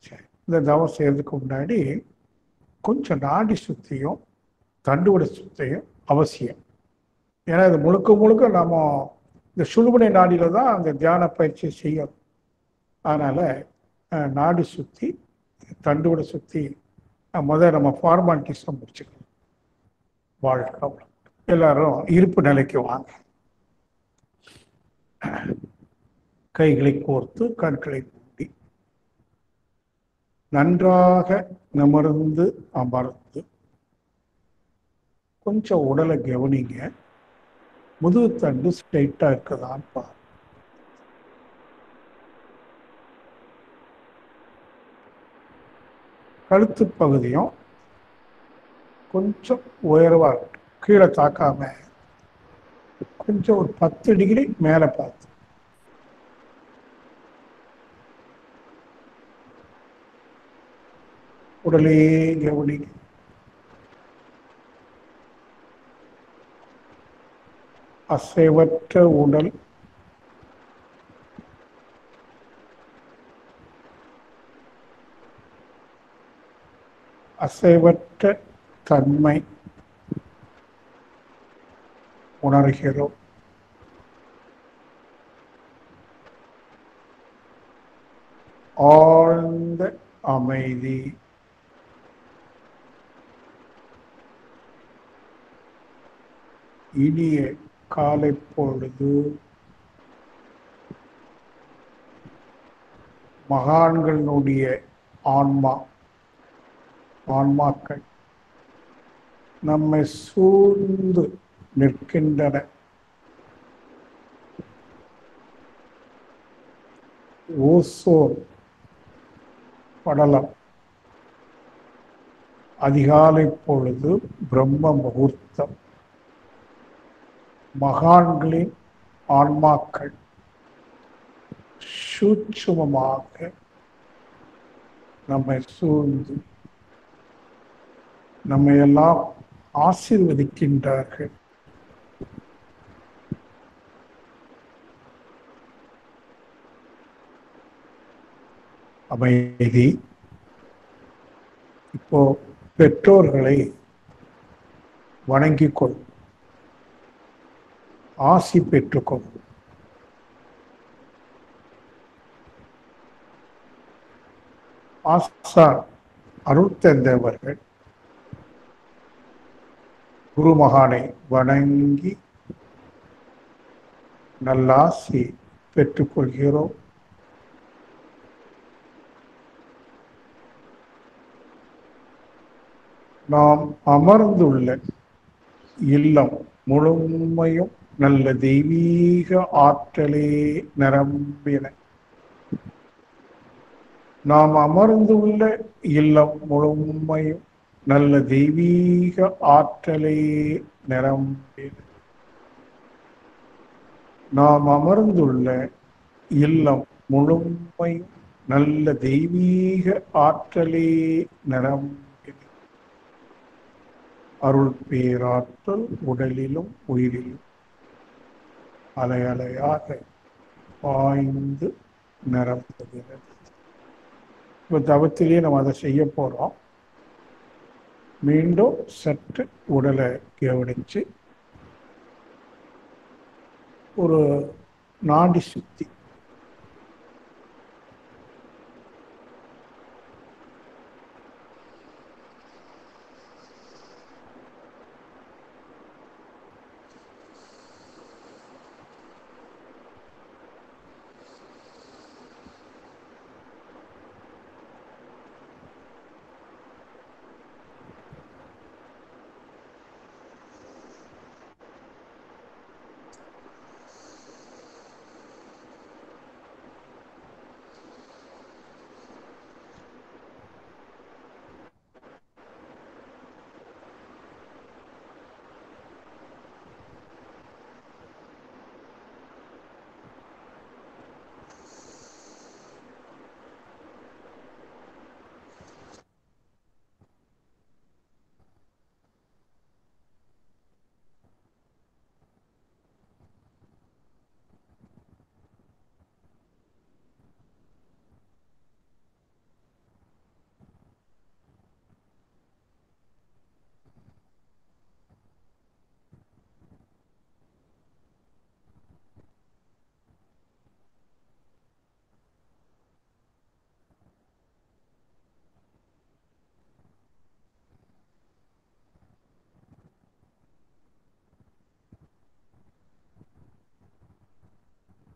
சரி இந்த தவம் செய்யறதுக்கு முன்னாடி கொஞ்சம் நாடி சுத்தியும் தண்டுவட சுத்தியும் அவசியம் ஏன்னா இது முழுக்க முழுக்க நாம இந்த சுழுமுனை நாடியில தான் அந்த தியான பயிற்சியை செய்யணும் அதனால அஹ், நாடி சுத்தி தண்டுவட சுத்தி அஹ், முதல்ல நம்ம ஃபார்மாலிட்டிஸை முடிச்சுக்கணும் வாழ்க்கை அவ்வளவு. எல்லாரும் இருப்பு நிலைக்கு வாங்க கைகளை கோர்த்து கண்களை மூடி நன்றாக நிமிர்ந்து அமர்ந்து கொஞ்சம் உடலை கவனிங்க முதுகு தண்டு ஸ்ட்ரைட்டா இருக்குதான்னு பாரு கழுத்து பகுதியும் கொஞ்சம் உயர்வா இருக்கட்டும் கீழே தாக்காம கொஞ்சம் ஒரு பத்து டிகிரி மேலே பார்த்து உடலே கவனிங்க அசைவற்ற உடல் அசைவற்ற தன்மை உணர்கிறோம் ஆழ்ந்த அமைதி இனிய காலை பொழுது மகான்களுடைய ஆன்மா ஆன்மாக்கள் நம்மை சூழ்ந்து நிற்கின்றன ஓசோன் படலம் அதிகாலை பொழுது பிரம்ம முகூர்த்தம் மகான்களின் ஆன்மாக்கள் சூட்சுமமாக நம்மை சூழ்ந்து நம்மை எல்லாம் ஆசீர்வதிக்கின்றார்கள் அமைதி இப்போ பெற்றோர்களை வணங்கிக் கொள் ஆசி பெற்றுக்கொள் ஆசா அருள் தந்தவர்கள் குருமகானை வணங்கி நல்லாசி பெற்றுக்கொள்கிறோம் நாம் அமர்ந்துள்ள இல்லம் முழுமையும் நல்ல தெய்வீக ஆற்றலே நிரம்பின நாம் அமர்ந்துள்ள இல்லம் முழுமையும் நல்ல தெய்வீக ஆற்றலே நிரம்பின நாம் அமர்ந்துள்ள இல்லம் முழுமையும் நல்ல தெய்வீக ஆற்றலே நிரம்பின அருள் பேராற்றல் உடலிலும் உயிரிலும் அலை அலையாக பாய்ந்து நிரம்புகிறது இப்போ தவத்திலேயே நம்ம அதை செய்ய போறோம் மீண்டும் சற்று உடலை கவனிச்சு ஒரு நாடி சுத்தி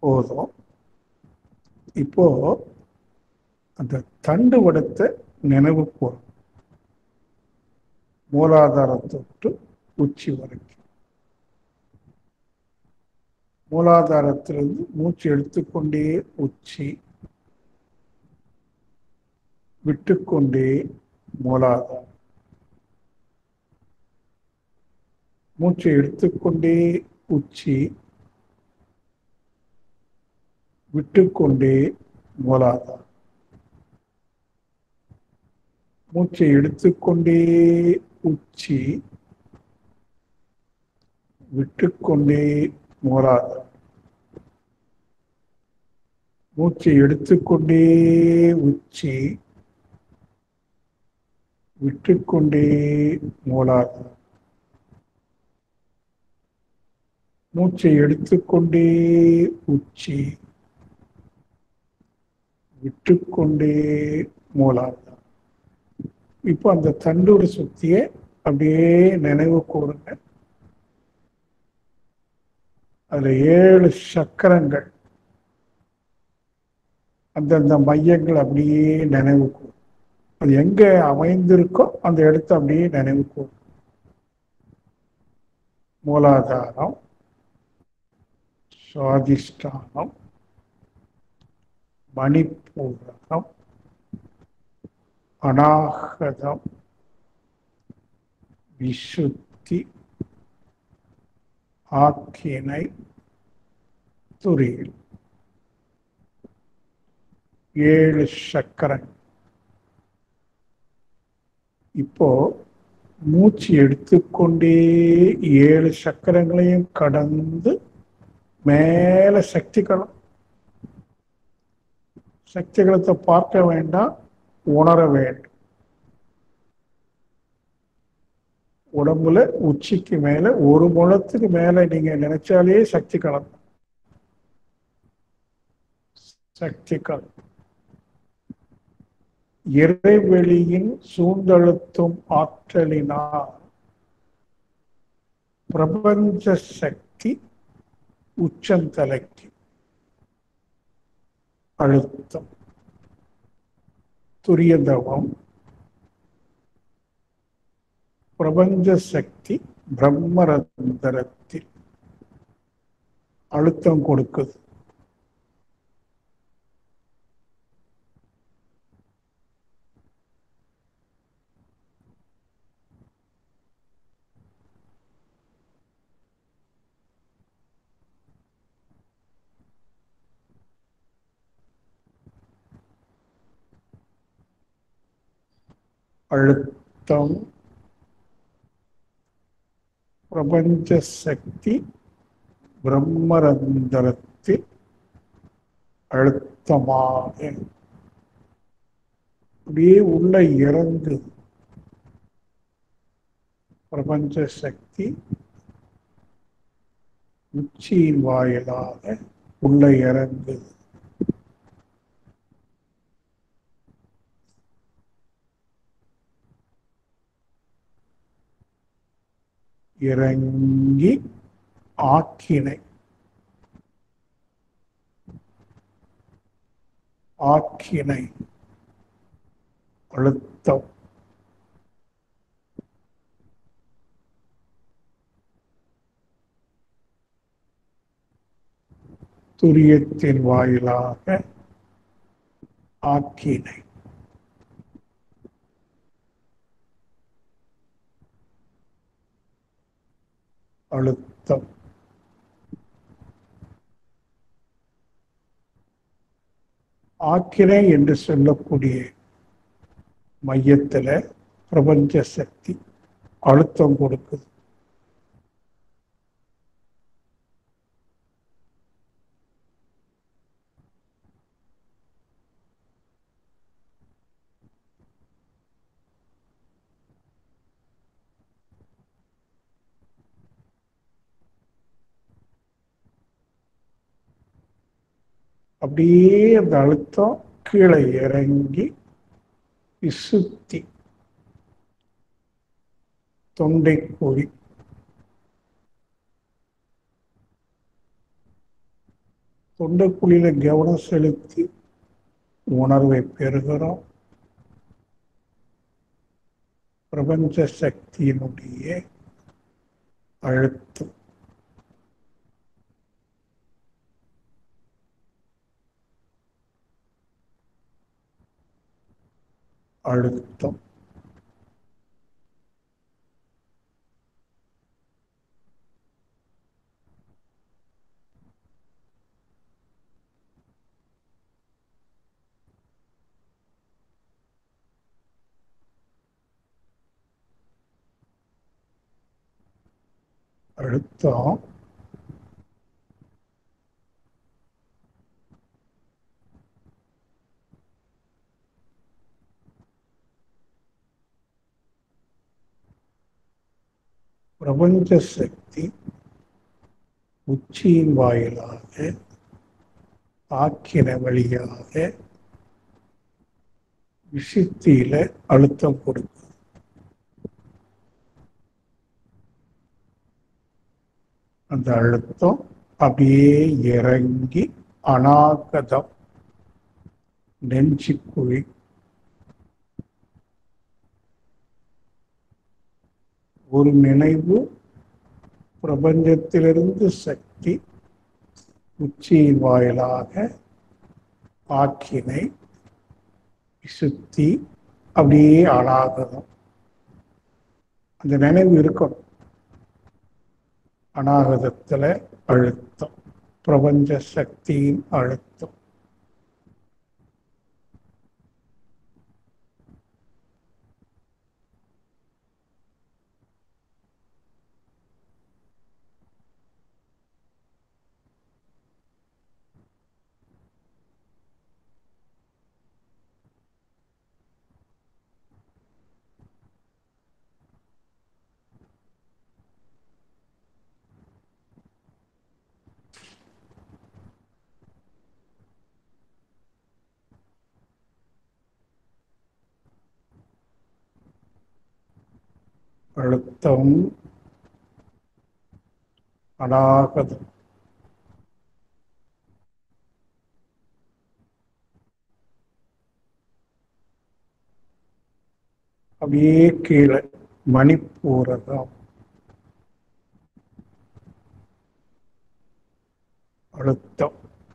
போதும் இப்போ அந்த தண்டு வடத்தை நினைவு கூறும் மூலாதாரத்தொட்டு உச்சி வரைக்கும் மூலாதாரத்திலிருந்து மூச்சு எடுத்துக்கொண்டே உச்சி விட்டுக்கொண்டே மூலாதாரம் மூச்சை எடுத்துக்கொண்டே உச்சி விட்டுக்கொண்டே மூலாதாரம் மூச்சை எடுத்துக்கொண்டே உச்சி விட்டுக்கொண்டே மூலாதாரம் மூச்சை எடுத்துக்கொண்டே உச்சி விட்டுக்கொண்டே மூலாதாரம் மூச்சை எடுத்துக்கொண்டே உச்சி விட்டுக்கொண்டே மூலாதாரம் இப்போ அந்த தண்டோட சுத்தியை அப்படியே நினைவு கூறுங்க அதுல ஏழு சக்கரங்கள் அந்தந்த மையங்கள் அப்படியே நினைவு கூறும் அது எங்க அமைந்திருக்கோ அந்த இடத்த அப்படியே நினைவு கூறும் மூலாதாரம் சுவாதிஷ்டானம் மணிப்பூரகம் அநாகதம் விசுத்தி ஆக்கினை துரியல் ஏழு சக்கரன் இப்போ மூச்சு எடுத்துக்கொண்டே ஏழு சக்கரங்களையும் கடந்து மேல சக்திகளும் சக்திகளத்தை பார்க்க வேண்டாம் உணர வேண்டும் உடம்புல உச்சிக்கு மேல ஒரு முழத்துக்கு மேல நீங்க நினைச்சாலே சக்தி கலந்து சக்தி கலந்து இறைவெளியின் சூழ்ந்தழுத்தும் ஆற்றலினால் பிரபஞ்ச சக்தி உச்சந்தலைக்கு அழுத்தம் துரியதவம் பிரபஞ்ச சக்தி பிரம்மரந்தரத்தில் அழுத்தம் கொடுக்குது அழுத்தம் பிரபஞ்ச சக்தி பிரம்மரந்தரத்தில் அழுத்தமாக அப்படியே உள்ள இறங்கு பிரபஞ்ச சக்தி உச்சியின் வாயிலாக உள்ள இறங்குது இறங்கி ஆக்கினை ஆக்கினை அழுத்தம் துரியத்தின் வாயிலாக ஆக்கினை அழுத்தம் ஆக்கினை என்று சொல்லக்கூடிய மையத்துல பிரபஞ்ச சக்தி அழுத்தம் கொடுக்குது அப்படியே அந்த அழுத்தம் கீழே இறங்கி விசுத்தி தொண்டை குழி தொண்டைக்குழியில கவனம் செலுத்தி உணர்வை பெறுகிறோம் பிரபஞ்ச சக்தியினுடைய அழுத்தம் அழுத்தம் அழுத்தம் பிரபஞ்ச சக்தி உச்சியின் வாயிலாக ஆக்கின வழியாக விஷத்தியில அழுத்தம் கொடுக்கும் அந்த அழுத்தம் அப்படியே இறங்கி அநாகதம் நெஞ்சுக்குழி ஒரு நினைவு பிரபஞ்சத்திலிருந்து சக்தி உச்சியின் வாயிலாக ஆக்கினை சுத்தி அப்படியே அனாகதம் அந்த நினைவு இருக்கணும் அனாகதத்துல அழுத்தம் பிரபஞ்ச சக்தியின் அழுத்தம் அழுத்தம் அனாகதம் அப்படியே கீழே மணிப்பூரகம் அழுத்தம்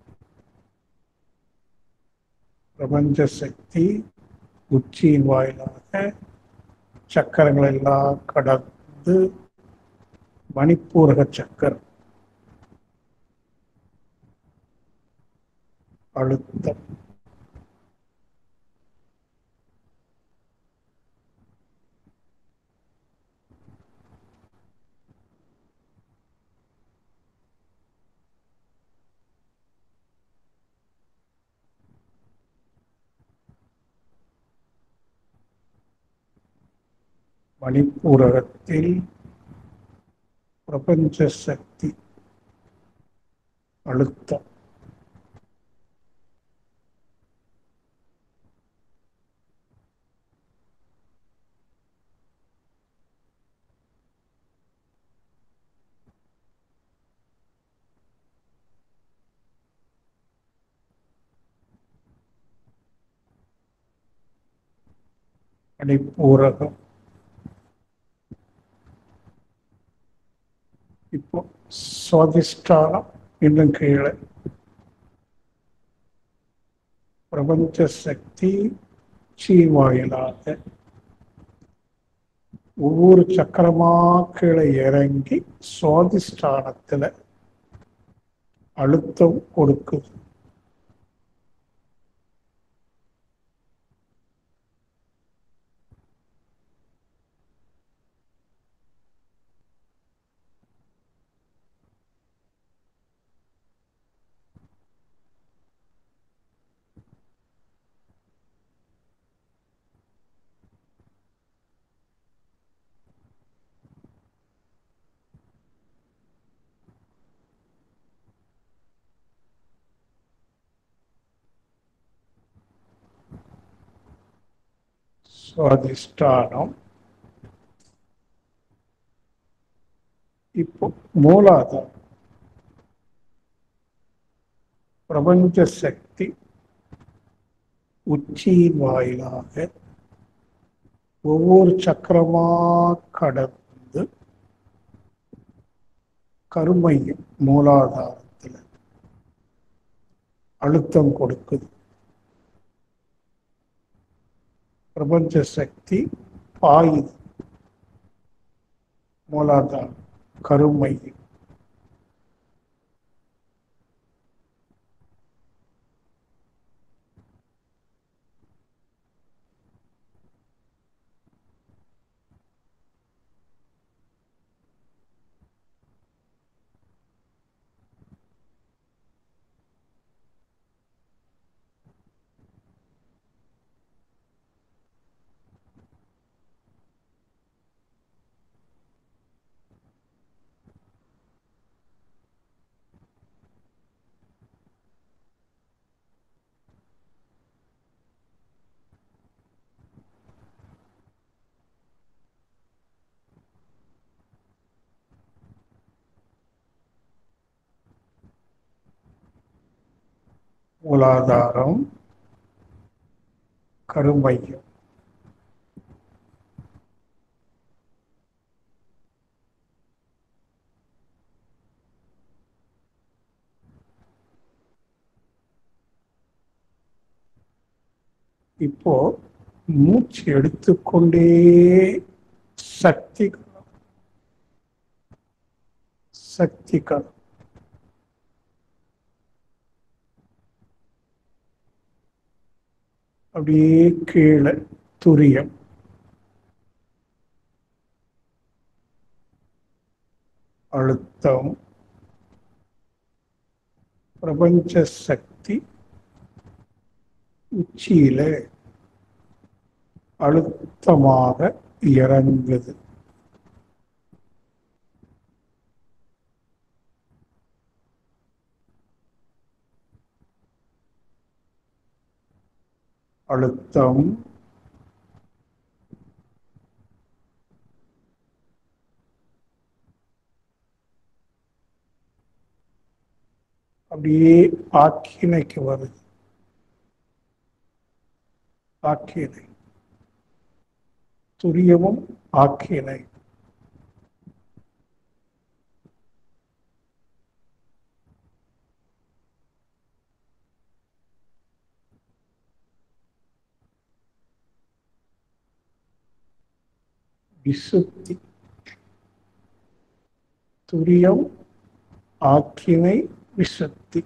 பிரபஞ்ச சக்தி உச்சியின் வாயிலாக சக்கரங்கள் எல்லாம் கடந்து மணிப்பூரக சக்கரம் அழுத்தம் மணிப்பூரகத்தில் பிரபஞ்ச சக்தி அழுத்தம் மணிப்பூரகம் இப்போ சுவாதிஷ்டானம் இன்னும் கீழே பிரபஞ்ச சக்தி சீ வாயிலாக ஒவ்வொரு சக்கரமா கீழே இறங்கி சுவாதிஷ்டானத்துல அழுத்தம் கொடுக்குது சுவாதிஷ்டானம் இப்போ மூலாதாரம் பிரபஞ்ச சக்தி உச்சியின் வாயிலாக ஒவ்வொரு சக்கரமா கடந்து கருமையும் மூலாதாரத்தில் அழுத்தம் கொடுக்குது பிரபஞ்ச சக்தி பாயுது மூலாதாரம் கருமையும் மூலாதாரம் கருமையம் இப்போ மூச்சு எடுத்துக்கொண்டே சக்தி சக்திகள் அப்படியே கீழே துரியம் அழுத்தம் பிரபஞ்ச சக்தி உச்சியில அழுத்தமாக இறங்குது அழுத்தம் அப்படியே ஆக்கினைக்கு வருது ஆக்கினை துரியமும் ஆக்கினை விசுத்தி துரியம் ஆக்கினை விசுத்தி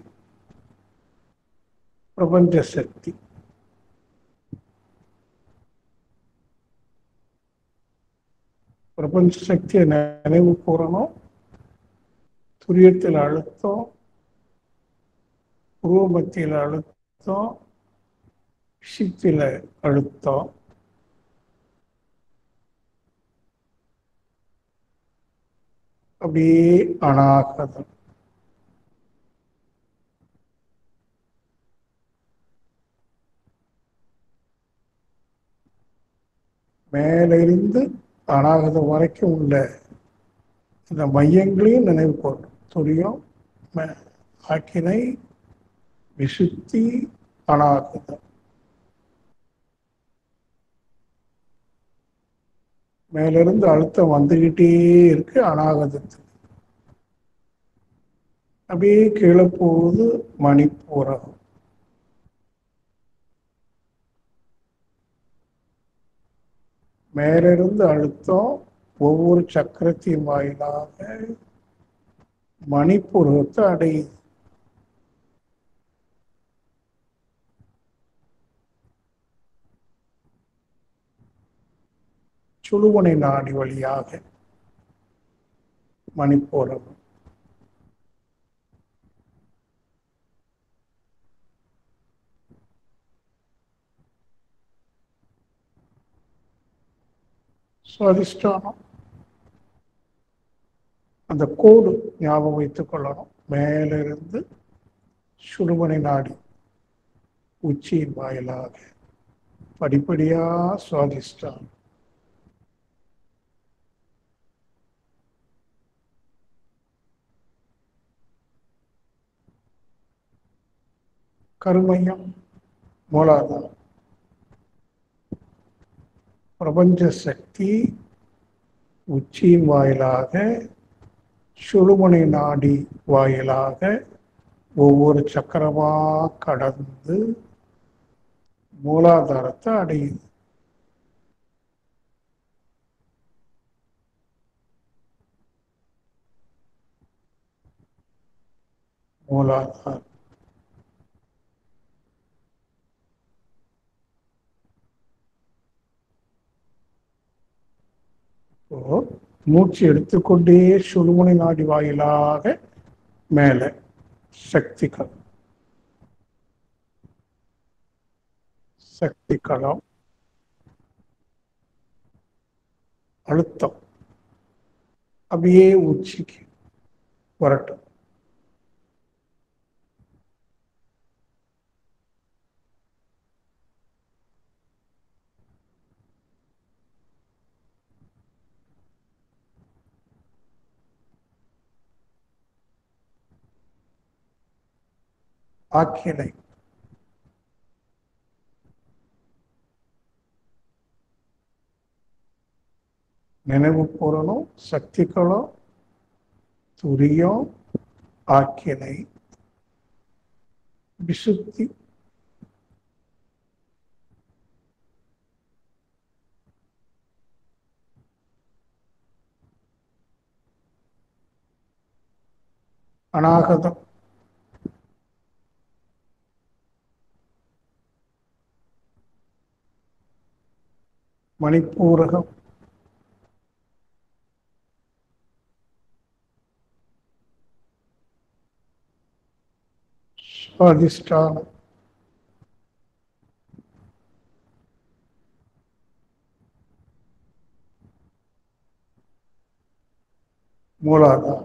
பிரபஞ்ச சக்தி பிரபஞ்ச சக்தியை நினைவு கூறணும் துரியத்தில் அழுத்தம் உருவ மத்தியில் அழுத்தம் சித்தில அழுத்தம் அப்படியே அனாகதம் மேலிருந்து அனாகதம் வரைக்கும் உள்ள இந்த மையங்களையும் நினைவு கூறணும் துரியம் ம- ஆக்கினை விசுத்தி அனாகதம் மேலிருந்து அழுத்தம் வந்துகிட்டே இருக்கு அனாகதத்துக்கு அப்படியே கீழே போகுது மணிப்பூரம் மேலிருந்து அழுத்தம் ஒவ்வொரு சக்கரத்தின் வாயிலாக மணிப்பூரத்தை அடையுது சுழுமுனை நாடி வழியாக மணிப்பூரம் சுவாதிஷ்டானம் அந்த கோடு ஞாபகம் வைத்துக் கொள்ளணும் மேலிருந்து சுடுமனை நாடி உச்சியின் வாயிலாக படிப்படியா சுவாதிஷ்டானம் கருமையம் மூலாதாரம் பிரபஞ்ச சக்தி உச்சியின் வாயிலாக சுழுமுனை நாடி வாயிலாக ஒவ்வொரு சக்கரமா கடந்து மூலாதாரத்தை அடையுது மூலாதாரம் இப்போ மூச்சு எடுத்துக்கொண்டே சுழுமுனை நாடி வாயிலாக மேலே சக்திகள் சக்தி களம் அழுத்தம் அப்படியே உச்சிக்கு வரட்டும் ஆக்கினை நினைவு பூரணம் சக்திகளும் துரியம் ஆக்கினை விசுத்தி அநாகதம் மணிப்பூரகம் சுவாதிஷ்டானம் மூலாதாரம்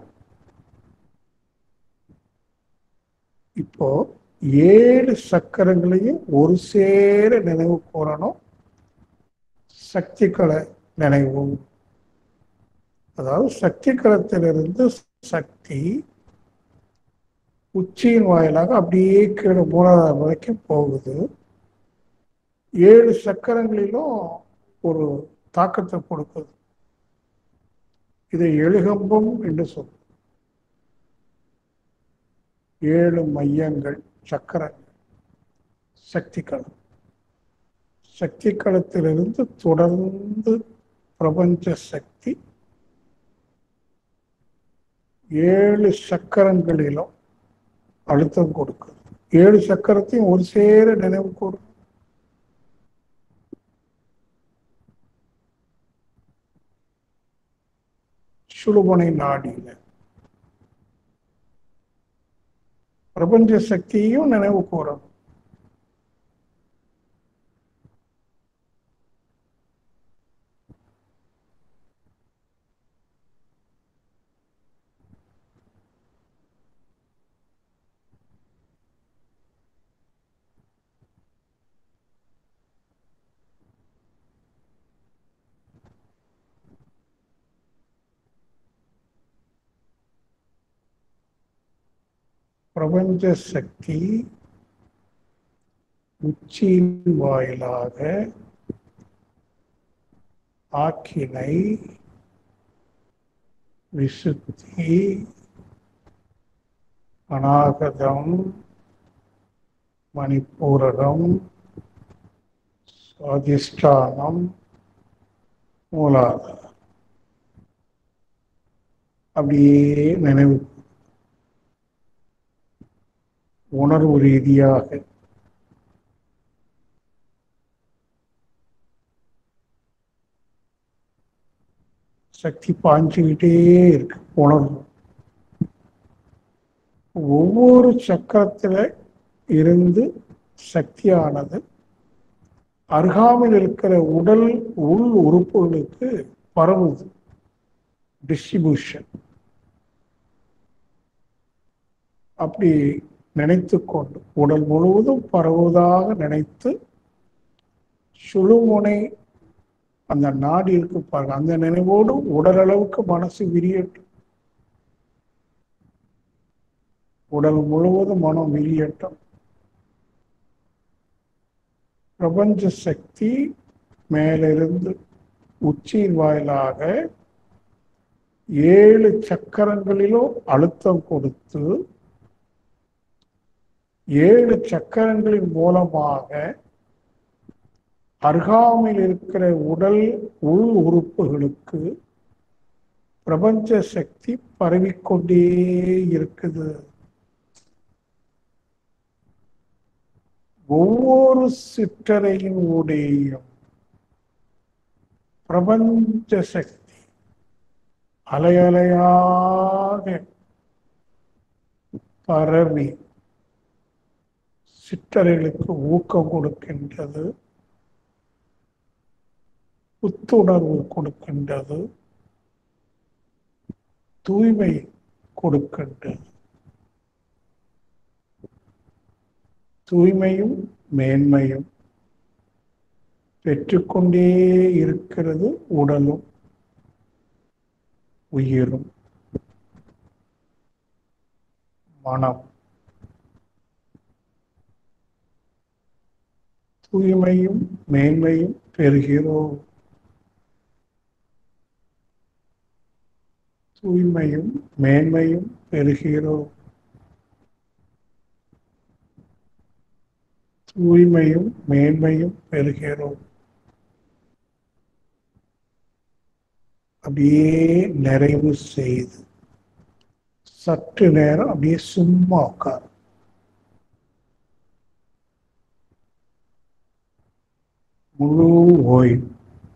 இப்போ ஏழு சக்கரங்களையும் ஒரு சேர நினைவு கூறணும் சக்திகளை நினைவும் அதாவது சக்தி களத்திலிருந்து சக்தி உச்சியின் வாயிலாக அப்படியே கீழே மூலாதாரம் வரைக்கும் போகுது ஏழு சக்கரங்களிலும் ஒரு தாக்கத்தை கொடுக்குது இதை எழுகம்பம் என்று சொல்லும் ஏழு மையங்கள் சக்கரங்கள் சக்தி களம் சக்தி களத்திலிருந்து தொடர்ந்து பிரபஞ்ச சக்தி ஏழு சக்கரங்களிலும் அழுத்தம் கொடுக்குது ஏழு சக்கரத்தையும் ஒரு சேர நினைவு கூறும் சுழுமுனை நாடியில பிரபஞ்ச சக்தியையும் நினைவு கூறணும் பிரபஞ்ச சக்தி உச்சியின் வாயிலாக ஆக்கினை விசுத்தி அநாகதம் மணிப்பூரகம் சுவாதிஷ்டானம் மூலாதாரம் அப்படியே நினைவு உணர்வு ரீதியாக சக்தி பாஞ்சுக்கிட்டே இருக்கு உணர்வு ஒவ்வொரு சக்கரத்துல இருந்து சக்தியானது அருகாமையில் இருக்கிற உடல் உள் உறுப்புகளுக்கு பரவுது டிஸ்ட்ரிபியூஷன் அப்படி நினைத்து கொண்டு உடல் முழுவதும் பரவுவதாக நினைத்து சுழுமுனை அந்த நாடி இருக்கு பாருங்க அந்த நினைவோடு உடல் அளவுக்கு மனசு விரியட்டும் உடல் முழுவதும் மனம் விரியட்டும் பிரபஞ்ச சக்தி மேலிருந்து உச்சியின் வாயிலாக ஏழு சக்கரங்களிலும் அழுத்தம் கொடுத்து ஏழு சக்கரங்களின் மூலமாக அருகாமையில் இருக்கிற உடல் உள் உறுப்புகளுக்கு பிரபஞ்ச சக்தி பரவிக்கொண்டே இருக்குது ஒவ்வொரு சிற்றறையின் ஊடேயும் பிரபஞ்ச சக்தி அலையலையாக பரவி சிற்றறைகளுக்கு ஊக்கம் கொடுக்கின்றது புத்துணர்வு கொடுக்கின்றது தூய்மை கொடுக்கின்றது தூய்மையும் மேன்மையும் பெற்றுக்கொண்டே இருக்கிறது உடலும் உயிரும் மனம் தூய்மையும் மேன்மையும் பெறுகிறோம் தூய்மையும் மேன்மையும் பெறுகிறோம் தூய்மையும் மேன்மையும் பெறுகிறோம் அப்படியே நிறைவு செய்து சற்று நேரம் அப்படியே சும்மா உட்கார் முழு ஓய்வு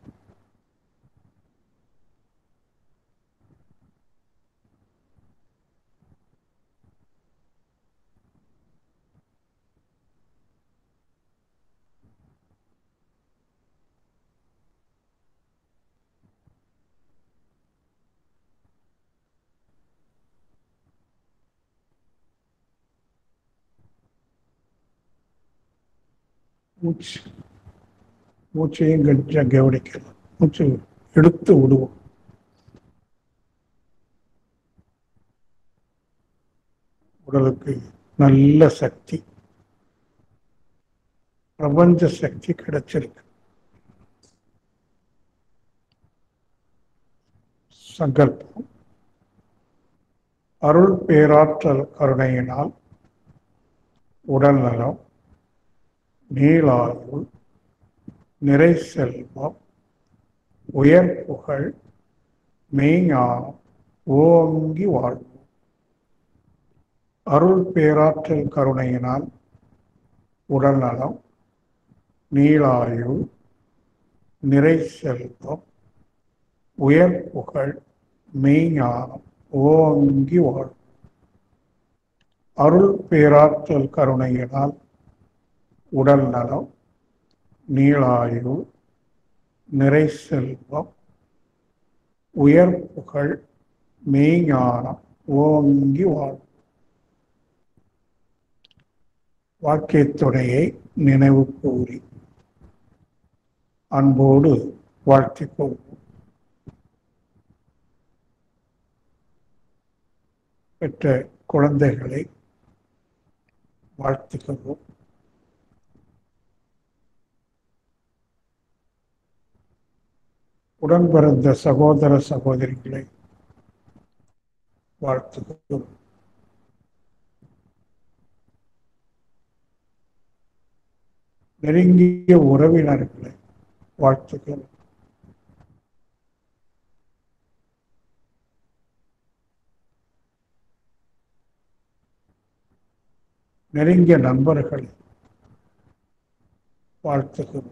மூச்சு மூச்சையும் கட்டியா கவனிக்கலாம் மூச்சு எடுத்து விடுவோம் உடலுக்கு நல்ல சக்தி பிரபஞ்ச சக்தி கிடைச்சிருக்கு சங்கல்பம் அருள் பேராற்றல் கருணையினால் உடல் நலம் நீளாயுள் நிறை செல்வம் உயர் புகழ் மெய்ஞானம் ஓங்கி வாழ்வு அருள் பேராற்றல் கருணையினால் உடல் நலம் நீளாயுள் நிறை செல்வம் உயர் புகழ் மெய்ஞானம் ஓங்கி வாழ்வு அருள் பேராற்றல் கருணையினால் உடல் நலம் நீளாயுள் நிறை செல்வம் உயர் புகழ் மெய்ஞானம் ஓங்கி வாழ்வு வாக்கியத்துணையை நினைவு கூறி அன்போடு வாழ்த்திக் கொள்வோம் பெற்ற குழந்தைகளை வாழ்த்துகிறோம் உடன் பிறந்த சகோதர சகோதரிகளை வாழ்த்துகிறோம் நெருங்கிய உறவினர்களை வாழ்த்துகிறோம் நெருங்கிய நண்பர்களை வாழ்த்துகிறோம்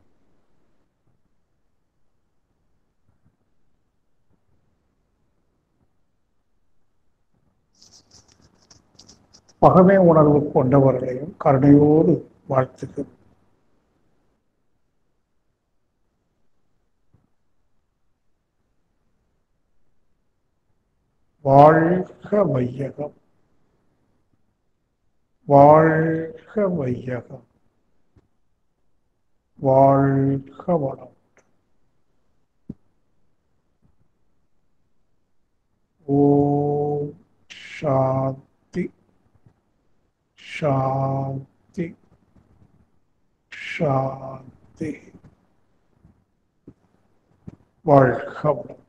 பகமை உணர்வு கொண்டவர்களையும் கருணையோடு வாழ்த்துகிறோம் வாழ்க வையகம் வாழ்க வையகம் வாழ்க வளம் ஓம் சாந்தி சாந்தி சாந்தி வாழ்க வளமுடன்